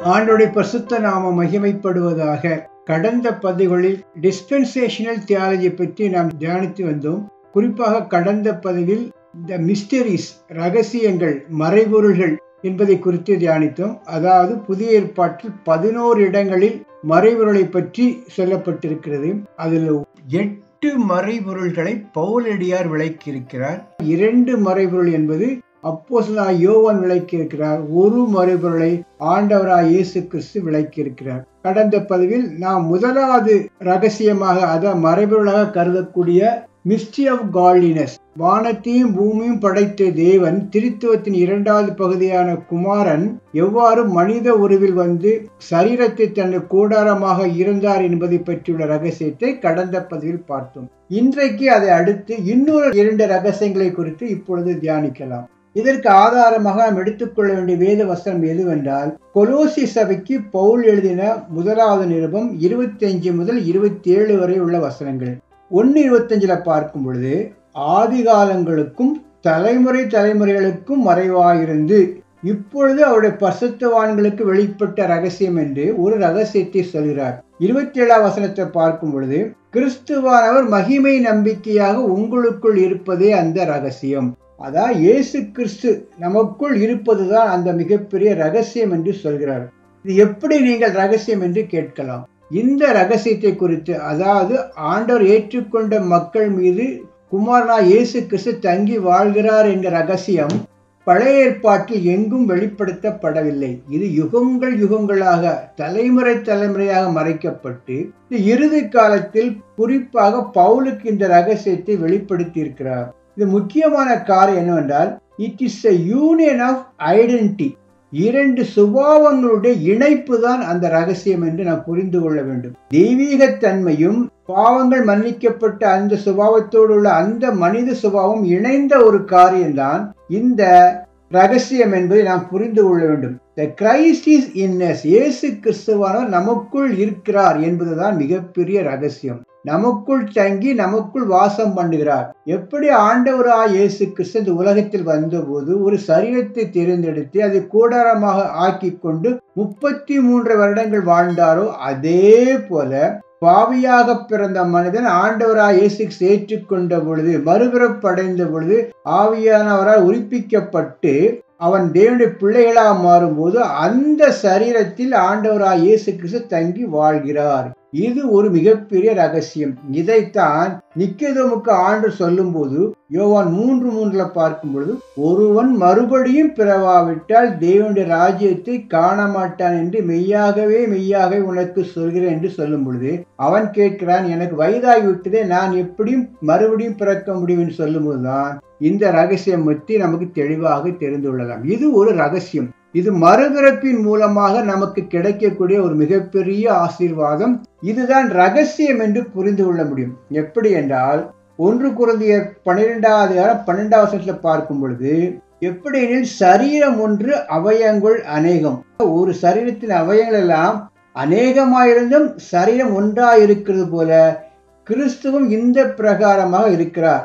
ஆண்டுடைய பரிசுத்த நாம மகிமைப்படுவதாக கடந்த பதிவுகளில் டிஸ்பென்சேஷனல் தியாலஜி பற்றி நாம் தியானித்து வந்தோம் குறிப்பாக கடந்த பதிவில் த மிஸ்டரிஸ் ரகசியங்கள் மறைபொருள்கள் என்பதை குறித்து தியானித்தோம் அதாவது புதிய ஏற்பாட்டில் பதினோரு இடங்களில் மறைபொருளை பற்றி சொல்லப்பட்டிருக்கிறது அதில் எட்டு மறைபொருள்களை பவுலடியார் விளக்கியிருக்கிறார் இரண்டு மறைபொருள் என்பது அப்போசலா யோவான் விளக்கியிருக்கிறார் ஒரு மறைபொருளை ஆண்டவராய் இயேசு கிறிஸ்து விளக்கியிருக்கிறார் கடந்த பதிவில் நாம் முதலாவது ரகசியமாக அத மறைபொருளாக கருதக்கூடிய மிஸ்ட்ரி ஆஃப் காட்லினஸ் வானத்தையும் பூமியும் படைத்த தேவன் திருத்துவத்தின் இரண்டாவது பகுதியான குமாரன் எவ்வாறு மனித உருவில் வந்து சரீரத்தை தன் கூடாரமாக இருந்தார் என்பதை பற்றியுள்ள ரகசியத்தை கடந்த பதிவில் பார்த்தோம் இன்றைக்கு அதை அடுத்து இன்னொரு இரண்டு ரகசியங்களை குறித்து இப்பொழுது தியானிக்கலாம் இதற்கு ஆதாரமாக நாம் எடுத்துக்கொள்ள வேண்டிய வேத வசனம் எதுவென்றால் கொலோசி சபைக்கு பவுல் எழுதின முதலாவது நிருபம் இருபத்தி அஞ்சு முதல் இருபத்தி ஏழு வரை உள்ள வசனங்கள் ஒன்று இருபத்தஞ்சில் பார்க்கும் பொழுது ஆதி காலங்களுக்கும் தலைமுறை தலைமுறைகளுக்கும் மறைவாயிருந்து இப்பொழுது அவருடைய பசுத்தவான்களுக்கு வெளிப்பட்ட ரகசியம் என்று ஒரு ரகசியத்தை சொல்கிறார் இருபத்தி ஏழாம் வசனத்தை பார்க்கும் பொழுது கிறிஸ்துவானவர் மகிமை நம்பிக்கையாக உங்களுக்குள் இருப்பதே அந்த ரகசியம் அதான் இயேசு கிறிஸ்து நமக்குள் இருப்பதுதான் அந்த மிகப்பெரிய ரகசியம் என்று சொல்கிறார் இது எப்படி நீங்கள் ரகசியம் என்று கேட்கலாம் இந்த ரகசியத்தை குறித்து அதாவது ஆண்டவர் ஏற்றுக்கொண்ட மக்கள் மீது குமாரனா இயேசு கிறிஸ்து தங்கி வாழ்கிறார் என்ற ரகசியம் பழைய ஏற்பாட்டில் எங்கும் வெளிப்படுத்தப்படவில்லை இது யுகங்கள் யுகங்களாக தலைமுறை தலைமுறையாக மறைக்கப்பட்டு இந்த இறுதி காலத்தில் குறிப்பாக பவுலுக்கு இந்த ரகசியத்தை வெளிப்படுத்தி இருக்கிறார் இது முக்கியமான காரியம் என்னவென்றால் it is a union of identity இரண்டு சுபாவங்களுடைய இணைப்பு தான் அந்த ரகசியம் என்று நாம் புரிந்து கொள்ள வேண்டும் தெய்வீகத்தன்மையும் பாவங்கள் மன்னிக்கப்பட்ட அந்த சுபாவத்தோடு உள்ள அந்த மனித சுபாவம் இணைந்த ஒரு காரியம்தான் இந்த ரகசியம் என்பதை நாம் புரிந்து கொள்ள வேண்டும் த கிரைஸ்ட் இஸ் இன்னஸ் இயேசு கிறிஸ்துவானவர் நமக்குள் இருக்கிறார் என்பதுதான் மிகப்பெரிய ரகசியம் நமக்குள் தங்கி நமக்குள் வாசம் பண்ணுகிறார் எப்படி ஆண்டவராய் இயேசு கிறிஸ்து இந்த உலகத்தில் வந்தபோது ஒரு சரீரத்தை தேர்ந்தெடுத்து அதை கூடாரமாக ஆக்கி கொண்டு முப்பத்தி மூன்று வருடங்கள் வாழ்ந்தாரோ அதே போல பாவியாக பிறந்த மனிதன் ஆண்டவராய் இயேசு ஏற்றுக்கொண்ட பொழுது மறுபிறப்படைந்த பொழுது ஆவியானவரால் உரிப்பிக்கப்பட்டு அவன் தேவனுடைய பிள்ளைகளாக மாறும்போது அந்த சரீரத்தில் ஆண்டவராய் இயேசு கிறிஸ்து தங்கி வாழ்கிறார் இது ஒரு மிகப்பெரிய ரகசியம் இதைத்தான் நிக்கதமுக்கு ஆண்டு சொல்லும் போது யோவான் மூன்று மூன்றுல பார்க்கும் பொழுது ஒருவன் மறுபடியும் பிறவாவிட்டால் தேவனுடைய ராஜ்யத்தை காண மாட்டான் என்று மெய்யாகவே மெய்யாகவே உனக்கு சொல்கிறேன் என்று சொல்லும் பொழுது அவன் கேட்கிறான் எனக்கு வயதாகிவிட்டதே நான் எப்படியும் மறுபடியும் பிறக்க முடியும் என்று சொல்லும் போதுதான் இந்த ரகசியம் பற்றி நமக்கு தெளிவாக தெரிந்து கொள்ளலாம் இது ஒரு ரகசியம் இது மறுபிறப்பின் மூலமாக நமக்கு கிடைக்கக்கூடிய ஒரு மிகப்பெரிய ஆசீர்வாதம் இதுதான் ரகசியம் என்று புரிந்து கொள்ள முடியும் எப்படி என்றால் ஒன்று குருந்திய பன்னிரெண்டாவது பன்னெண்டாவது வருஷத்துல பார்க்கும் பொழுது எப்படி எனில் சரீரம் ஒன்று அவயங்கள் அநேகம் ஒரு சரீரத்தின் அவயங்கள் எல்லாம் அநேகமாயிருந்தும் சரீரம் ஒன்றாயிருக்கிறது போல கிறிஸ்துவும் இந்த பிரகாரமாக இருக்கிறார்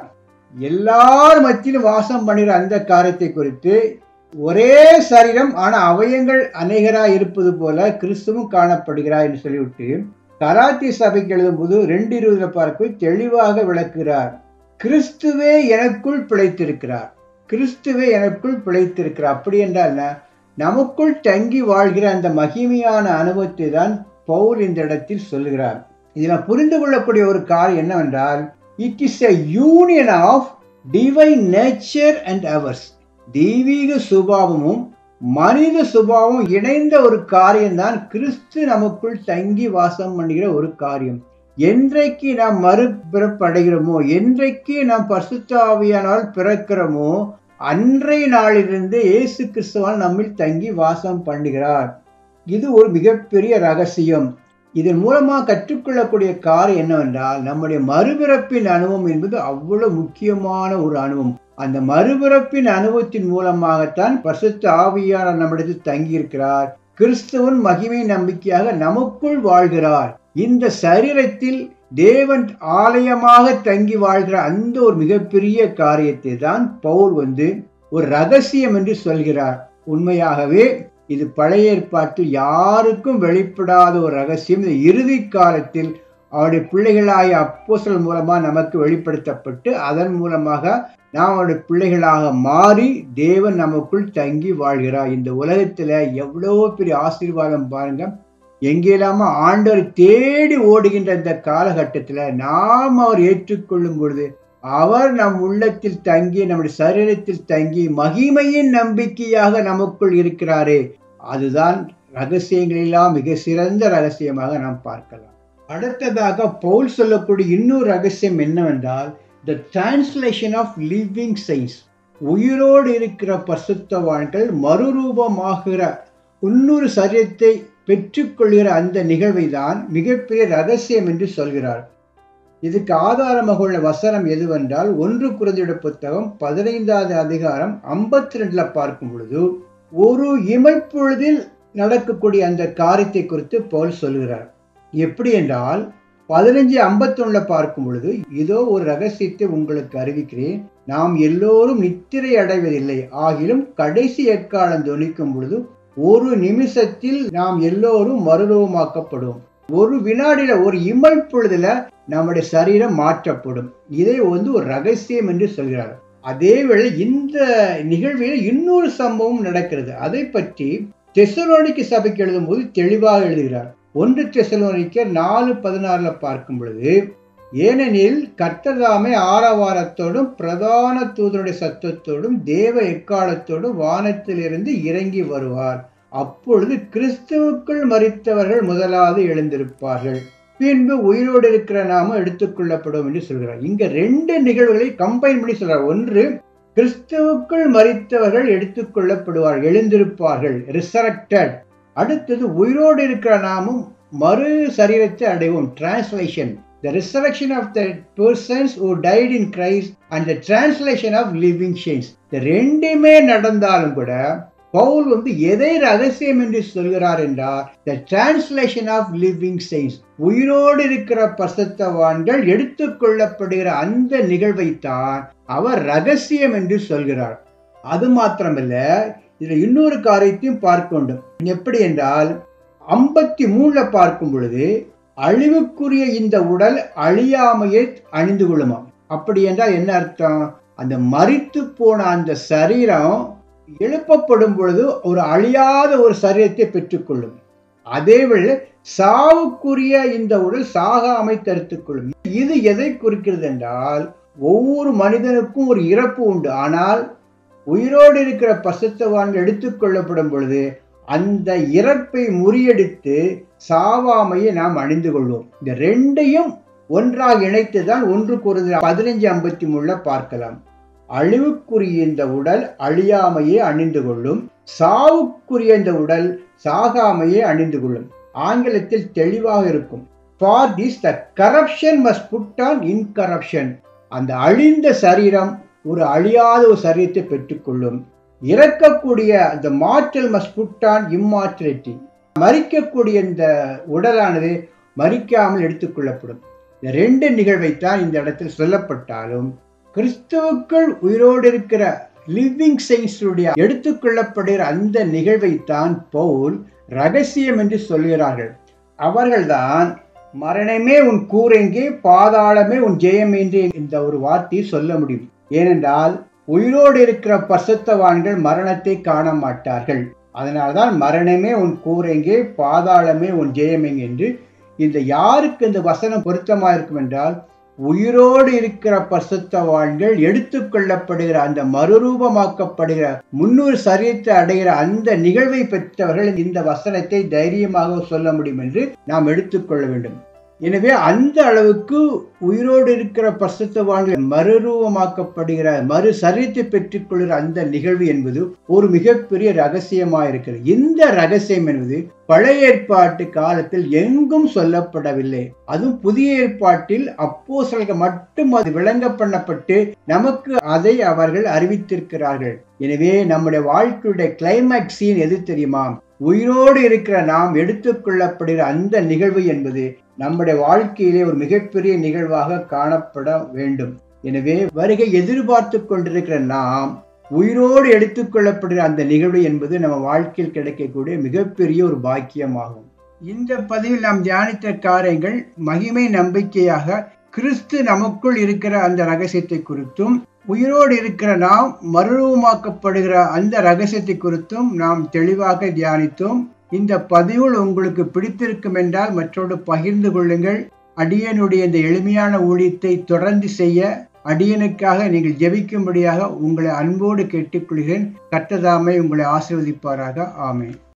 எல்லார் மத்தியிலும் வாசம் பண்ணுகிற அந்த காரியத்தை குறித்து ஒரே சரீரம் ஆனா அவயங்கள் அநேகராய் இருப்பது போல கிறிஸ்துவும் காணப்படுகிறார் என்று சொல்லிவிட்டு கராத்தி சபைக்கு எழுதும்போது ரெண்டு இருபதுல பார்க்க தெளிவாக விளக்குகிறார் கிறிஸ்துவே எனக்குள் பிழைத்திருக்கிறார் கிறிஸ்துவே எனக்குள் பிழைத்திருக்கிறார் அப்படி என்றால் நமக்குள் தங்கி வாழ்கிற அந்த மகிமையான அனுபவத்தை தான் பவுல் இந்த இடத்தில் சொல்லுகிறார் இதில் புரிந்து கொள்ளக்கூடிய ஒரு காரியம் என்னவென்றால் it is a union of divine nature and ours தெய்வீக சுபாவமும் மனித சுபாவம் இணைந்த ஒரு காரியம்தான் கிறிஸ்து நமக்குள் தங்கி வாசம் பண்ணுகிற ஒரு காரியம் என்றைக்கு நாம் மறுபிறப்படைகிறோமோ என்றைக்கு நாம் பசுத்தாவியானால் பிறக்கிறோமோ அன்றைய நாளிலிருந்து இயேசு கிறிஸ்துவால் நம்மில் தங்கி வாசம் பண்ணுகிறார் இது ஒரு மிகப்பெரிய ரகசியம் இதன் மூலமாக கற்றுக்கொள்ளக்கூடிய காரியம் என்னவென்றால் நம்முடைய மறுபிறப்பின் அனுபவம் என்பது அவ்வளவு முக்கியமான ஒரு அனுபவம் அந்த மறுபிறப்பின் அனுபவத்தின் மூலமாகத்தான் பரிசுத்த ஆவியான நம்மிடத்தில் தங்கியிருக்கிறார் கிறிஸ்துவன் மகிமை நம்பிக்கையாக நமக்குள் வாழ்கிறார் இந்த சரீரத்தில் தேவன் ஆலயமாக தங்கி வாழ்கிற அந்த ஒரு மிகப்பெரிய காரியத்தை தான் பவுல் வந்து ஒரு ரகசியம் என்று சொல்கிறார் உண்மையாகவே இது பழைய ஏற்பாட்டில் யாருக்கும் வெளிப்படாத ஒரு ரகசியம் இந்த இறுதி காலத்தில் அவருடைய பிள்ளைகளாய அப்போசல் மூலமாக நமக்கு வெளிப்படுத்தப்பட்டு அதன் மூலமாக நாம் அவருடைய பிள்ளைகளாக மாறி தேவன் நமக்குள் தங்கி வாழ்கிறார் இந்த உலகத்துல எவ்வளோ பெரிய ஆசீர்வாதம் பாருங்க எங்கேலாம ஆண்டவர் தேடி ஓடுகின்ற இந்த காலகட்டத்தில் நாம் அவர் ஏற்றுக்கொள்ளும் பொழுது அவர் நம் உள்ளத்தில் தங்கி நம்முடைய சரீரத்தில் தங்கி மகிமையின் நம்பிக்கையாக நமக்குள் இருக்கிறாரே அதுதான் ரகசியங்களெல்லாம் மிக சிறந்த ரகசியமாக நாம் பார்க்கலாம் அடுத்ததாக பவுல் சொல்லக்கூடிய இன்னொரு ரகசியம் என்னவென்றால் the translation of living science உயிரோடு இருக்கிற பசுத்தவான்கள் மறுரூபமாகிற இன்னொரு சரீரத்தை பெற்றுக்கொள்கிற அந்த நிகழ்வை தான் மிகப்பெரிய ரகசியம் என்று சொல்கிறார் இதுக்கு ஆதாரமாக உள்ள வசனம் எதுவென்றால் ஒன்று குறைந்த புத்தகம் பதினைந்தாவது அதிகாரம் ஐம்பத்தி ரெண்டுல பார்க்கும் பொழுது ஒரு இமைப்பொழுதில் நடக்கக்கூடிய அந்த காரியத்தை குறித்து பவுல் சொல்கிறார் எப்படி என்றால் பதினஞ்சு ஐம்பத்தொன்னுல பார்க்கும் பொழுது இதோ ஒரு ரகசியத்தை உங்களுக்கு அறிவிக்கிறேன் நாம் எல்லோரும் நித்திரை அடைவதில்லை ஆகிலும் கடைசி எக்காலம் துணிக்கும் பொழுது ஒரு நிமிஷத்தில் நாம் எல்லோரும் மறுரூபமாக்கப்படும் ஒரு வினாடியில ஒரு இமைப்பொழுதுல நம்முடைய சரீரம் மாற்றப்படும் இதை வந்து ஒரு ரகசியம் என்று சொல்கிறார் அதே வேளை இந்த நிகழ்வில் இன்னொரு சம்பவம் நடக்கிறது அதை பற்றி தெசலோனிக்கு சபைக்கு எழுதும் போது தெளிவாக எழுதுகிறார் ஒன்று தெசலோனிக்கர் நாலு பதினாறுல பார்க்கும் பொழுது ஏனெனில் கர்த்ததாமே ஆரவாரத்தோடும் பிரதான தூதனுடைய சத்தத்தோடும் தேவ எக்காலத்தோடும் வானத்திலிருந்து இறங்கி வருவார் அப்பொழுது கிறிஸ்துவுக்குள் மறித்தவர்கள் முதலாவது எழுந்திருப்பார்கள் பின்பு உயிரோடு இருக்கிற நாம எடுத்துக்கொள்ளப்படும் என்று சொல்கிறார் இங்க ரெண்டு நிகழ்வுகளை கம்பைன் பண்ணி சொல்றார் ஒன்று கிறிஸ்துவுக்குள் மறித்தவர்கள் எடுத்துக்கொள்ளப்படுவார்கள் எழுந்திருப்பார்கள் ரிசரக்டட் அடுத்தது உயிரோடு இருக்கிற நாமும் மறு சரீரத்தை அடைவோம் translation the resurrection of the persons who died in Christ and the translation of living saints இந்த ரெண்டுமே நடந்தாலும் கூட பவுல் வந்து எதை ரகசியம் என்று சொல்கிறார் என்றால் the translation of living science உயிரோடு இருக்கிற பசத்தவான்கள் எடுத்துக்கொள்ளப்படுகிற அந்த நிகழ்வைத்தான் அவர் ரகசியம் என்று சொல்கிறார் அது மாத்திரமல்ல இதுல இன்னொரு காரியத்தையும் பார்க்க வேண்டும் எப்படி என்றால் ஐம்பத்தி மூணுல பார்க்கும் பொழுது அழிவுக்குரிய இந்த உடல் அழியாமையை அணிந்து கொள்ளுமா அப்படி என்றால் என்ன அர்த்தம் அந்த மறித்து போன அந்த சரீரம் எழுப்பப்படும் பொழுது ஒரு அழியாத ஒரு சரீரத்தை பெற்றுக்கொள்ளும் அதேவேளை சாவுக்குரிய இந்த உடல் சாகாமை தடுத்துக்கொள்ளும் இது எதை குறிக்கிறது என்றால் ஒவ்வொரு மனிதனுக்கும் ஒரு இறப்பு உண்டு ஆனால் உயிரோடு இருக்கிற பசத்தவான்கள் எடுத்துக்கொள்ளப்படும் பொழுது அந்த இறப்பை முறியடித்து சாவாமையை நாம் அணிந்து கொள்வோம் இந்த ரெண்டையும் ஒன்றாக இணைத்து தான் ஒன்று கூறுது பதினைஞ்சு ஐம்பத்தி மூணுல பார்க்கலாம் அழிவுக்குரிய இந்த உடல் அழியாமையே அணிந்து கொள்ளும் சாவுக்குரிய இந்த உடல் சாகாமையே அணிந்து கொள்ளும் ஆங்கிலத்தில் தெளிவாக இருக்கும் for this the corruption must put on incorruption அந்த அழிந்த சரீரம் ஒரு அழியாத ஒரு சரீரத்தை பெற்றுக்கொள்ளும் இறக்கக்கூடிய அந்த மாற்றல் மஸ்ட் புட் ஆன் இம்மார்டலிட்டி மறிக்கக்கூடிய இந்த உடலானது மறிக்காமல் எடுத்துக்கொள்ளப்படும் இந்த ரெண்டு நிகழ்வைத்தான் இந்த இடத்தில் சொல்லப்பட்டாலும் கிறிஸ்துவுக்குள் உயிரோடு இருக்கிற லிவிங் சயின்ஸுடைய எடுத்துக்கொள்ளப்படுகிற அந்த நிகழ்வைத்தான் பவுல் ரகசியம் என்று சொல்கிறார்கள் அவர்கள்தான் மரணமே உன் கூரெங்கே பாதாளமே உன் ஜெயம் என்று இந்த ஒரு வார்த்தையை சொல்ல முடியும் ஏனென்றால் உயிரோடு இருக்கிற பசுத்தவான்கள் மரணத்தை காண மாட்டார்கள் அதனால்தான் மரணமே உன் கூரெங்கே பாதாளமே உன் ஜெயமெங் என்று இந்த யாருக்கு இந்த வசனம் பொருத்தமா இருக்கும் என்றால் உயிரோடு இருக்கிற பசுத்தவான்கள் எடுத்துக்கொள்ளப்படுகிற அந்த மறுரூபமாக்கப்படுகிற முன்னூறு சரீரத்தை அடைகிற அந்த நிகழ்வை பெற்றவர்கள் இந்த வசனத்தை தைரியமாக சொல்ல முடியும் என்று நாம் எடுத்துக்கொள்ள வேண்டும் எனவே அந்த அளவுக்கு உயிரோடு இருக்கிற பசுத்தவான்கள் மறுரூபமாக்கப்படுகிற மறு சரீரத்தை பெற்றுக்கொள்கிற அந்த நிகழ்வு என்பது ஒரு மிகப்பெரிய ரகசியமாக இருக்கிறது இந்த ரகசியம் என்பது பழைய ஏற்பாட்டு காலத்தில் எங்கும் சொல்லப்படவில்லை அதுவும் புதிய ஏற்பாட்டில் அப்போசல்கள் மட்டும் அது விளங்க பண்ணப்பட்டு நமக்கு அதை அவர்கள் அறிவித்திருக்கிறார்கள் எனவே நம்முடைய வாழ்க்கையுடைய கிளைமேக்ஸ் சீன் எது தெரியுமா உயிரோடு இருக்கிற நாம் எடுத்துக்கொள்ளப்படுகிற அந்த நிகழ்வு என்பது நம்முடைய வாழ்க்கையிலே ஒரு மிகப்பெரிய நிகழ்வாக காணப்பட வேண்டும் எனவே வருகை எதிர்பார்த்து கொண்டிருக்கிற நாம் உயிரோடு எடுத்துக்கொள்ளப்படுகிற அந்த நிகழ்வு என்பது நம்ம வாழ்க்கையில் கிடைக்கக்கூடிய மிகப்பெரிய ஒரு பாக்கியமாகும் இந்த பதிவில் நாம் தியானித்த காரியங்கள் மகிமை நம்பிக்கையாக கிறிஸ்து நமக்குள் இருக்கிற அந்த ரகசியத்தை குறித்தும் உயிரோடு இருக்கிற நாம் மறுரூபமாக்கப்படுகிற அந்த ரகசியத்தை குறித்தும் நாம் தெளிவாக தியானித்தோம் இந்த பதிவுகள் உங்களுக்கு பிடித்திருக்கும் என்றால் மற்றோடு பகிர்ந்து கொள்ளுங்கள் அடியனுடைய இந்த எளிமையான ஊழியத்தை தொடர்ந்து செய்ய அடியனுக்காக நீங்கள் ஜெபிக்கும்படியாக உங்களை அன்போடு கேட்டுக்கொள்கிறேன் கட்டதாமை உங்களை ஆசிர்வதிப்பாராக ஆமேன்